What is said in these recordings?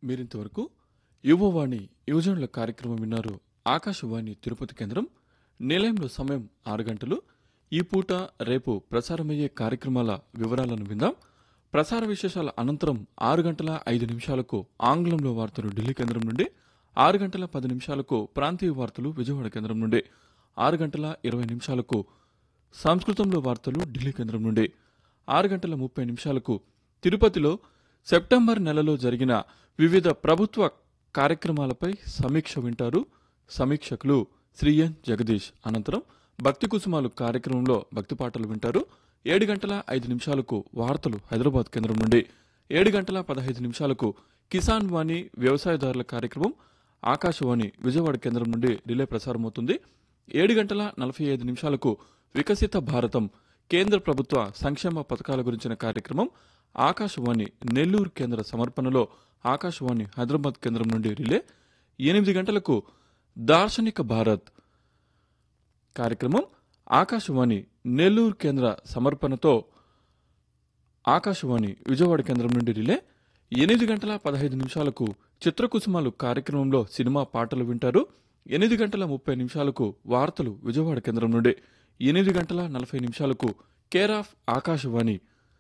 మీరింతవరకు యువవాణి యువజనుల కార్యక్రమం విన్నారు ఆకాశవాణి తిరుపతి కేంద్రం నిలయంలో సమయం ఆరు గంటలు ఈ పూట రేపు ప్రసారమయ్యే కార్యక్రమాల వివరాలను విందాం ప్రసార విశేషాల అనంతరం ఆరు గంటల ఐదు నిమిషాలకు ఆంగ్లంలో వార్తలు ఢిల్లీ కేంద్రం నుండి ఆరు గంటల పది నిమిషాలకు ప్రాంతీయ వార్తలు విజయవాడ కేంద్రం నుండి ఆరు గంటల ఇరవై నిమిషాలకు సంస్కృతంలో వార్తలు ఢిల్లీ కేంద్రం నుండి ఆరు గంటల ముప్పై నిమిషాలకు తిరుపతిలో సెప్టెంబర్ నెలలో జరిగిన వివిధ ప్రభుత్వ కార్యక్రమాలపై సమీక్ష వింటారు సమీక్షకులు శ్రీ ఎన్ జగదీష్ అనంతరం భక్తి కుసుమాలు కార్యక్రమంలో భక్తి పాటలు వింటారు ఏడు గంటల ఐదు నిమిషాలకు వార్తలు హైదరాబాద్ కేంద్రం నుండి ఏడు గంటల పదహైదు నిమిషాలకు కిసాన్ వాణి వ్యవసాయదారుల కార్యక్రమం ఆకాశవాణి విజయవాడ కేంద్రం నుండి రిలే ప్రసారమవుతుంది ఏడు గంటల నలభై ఐదు నిమిషాలకు వికసిత భారతం కేంద్ర ప్రభుత్వ సంక్షేమ పథకాల గురించిన కార్యక్రమం ఆకాశవాణి నెల్లూరు కేంద్ర సమర్పణలో ఆకాశవాణి హైదరాబాద్ కేంద్రం నుండి రిలే ఎనిమిది గంటలకు దార్శనిక భారత్ కార్యక్రమం ఆకాశవాణి నెల్లూరు కేంద్ర సమర్పణతో ఆకాశవాణి విజయవాడ కేంద్రం నుండి రిలే ఎనిమిది గంటల పదహైదు నిమిషాలకు చిత్రకుసుమాలు కార్యక్రమంలో సినిమా పాటలు వింటారు ఎనిమిది గంటల ముప్పై నిమిషాలకు వార్తలు విజయవాడ కేంద్రం నుండి ఎనిమిది గంటల నలభై నిమిషాలకు కేర్ ఆఫ్ ఆకాశవాణి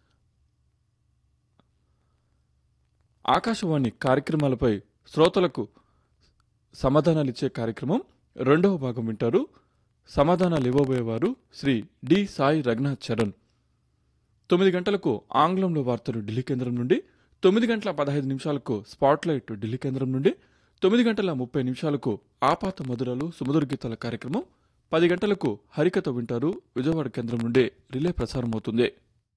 ఆకాశవాణి కార్యక్రమాలపై శ్రోతలకు సమాధానాలిచ్చే కార్యక్రమం రెండవ భాగం వింటారు సమాధానాలు ఇవ్వబోయేవారు శ్రీ డి సాయి రఘునాథ్ చరణ్ తొమ్మిది గంటలకు ఆంగ్లంలో వార్తలు ఢిల్లీ కేంద్రం నుండి తొమ్మిది గంటల పదహైదు నిమిషాలకు స్పాట్లైట్ ఢిల్లీ కేంద్రం నుండి తొమ్మిది గంటల ముప్పై నిమిషాలకు ఆపాత మధురాలు సుమధుర గీతాల కార్యక్రమం పది గంటలకు హరికథ వింటారు విజయవాడ కేంద్రం నుండి రిలే ప్రసారమవుతుంది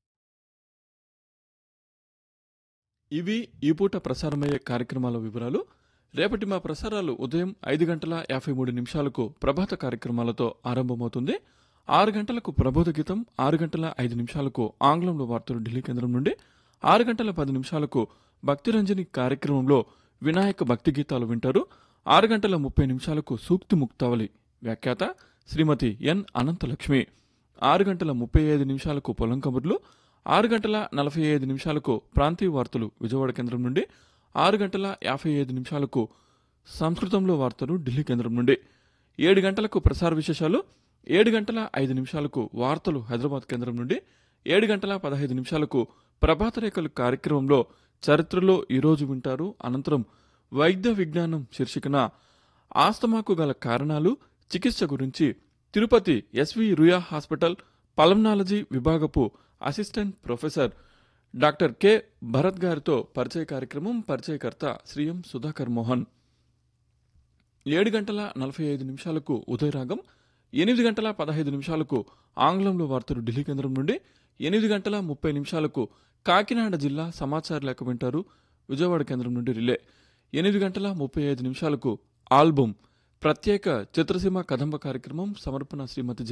ఇవి ఈ పూట ప్రసారమయ్యే కార్యక్రమాల వివరాలు రేపటి మా ప్రసారాలు ఉదయం ఐదు గంటల యాభై మూడు నిమిషాలకు ప్రభాత కార్యక్రమాలతో ఆరంభమవుతుంది ఆరు గంటలకు ప్రబోధ గీతం ఆరు గంటల ఐదు నిమిషాలకు ఆంగ్లంలో వార్తలు ఢిల్లీ కేంద్రం నుండి ఆరు గంటల పది నిమిషాలకు భక్తిరంజని కార్యక్రమంలో వినాయక భక్తి గీతాలు వింటారు ఆరు గంటల ముప్పై నిమిషాలకు సూక్తి ముక్తావళి వ్యాఖ్యాత శ్రీమతి ఎన్ అనంతలక్ష్మి ఆరు గంటల ముప్పై ఐదు నిమిషాలకు పొలం కబుర్లు ఆరు గంటల నలభై ఐదు నిమిషాలకు ప్రాంతీయ వార్తలు విజయవాడ కేంద్రం నుండి ఆరు గంటల యాభై ఐదు నిమిషాలకు సంస్కృతంలో వార్తలు ఢిల్లీ కేంద్రం నుండి ఏడు గంటలకు ప్రసార విశేషాలు ఏడు గంటల ఐదు నిమిషాలకు వార్తలు హైదరాబాద్ కేంద్రం నుండి ఏడు గంటల పదహైదు నిమిషాలకు ప్రభాత రేఖలు కార్యక్రమంలో చరిత్రలో ఈరోజు వింటారు అనంతరం వైద్య విజ్ఞానం శీర్షికన ఆస్తమాకు గల కారణాలు చికిత్స గురించి Tirupati SV Ruia hospital pulmonology విభాగపు assistant professor doctor K Bharat గారితో పరిచయ కార్యక్రమం పరిచయకర్త శ్రీ ఎం సుధాకర్ మోహన్ ఏడు గంటల నలభై ఐదు నిమిషాలకు ఉదయరాగం ఎనిమిది గంటల పదహైదు నిమిషాలకు ఆంగ్లంలో వార్తలు ఢిల్లీ కేంద్రం నుండి ఎనిమిది గంటల ముప్పై నిమిషాలకు కాకినాడ జిల్లా సమాచార లేఖ వింటారు విజయవాడ కేంద్రం నుండి రిలే ఎనిమిది గంటల ముప్పై ఐదు నిమిషాలకు ఆల్బమ్ ప్రత్యేక చిత్రసీమ కదంబ కార్యక్రమం సమర్పణ శ్రీమతి జె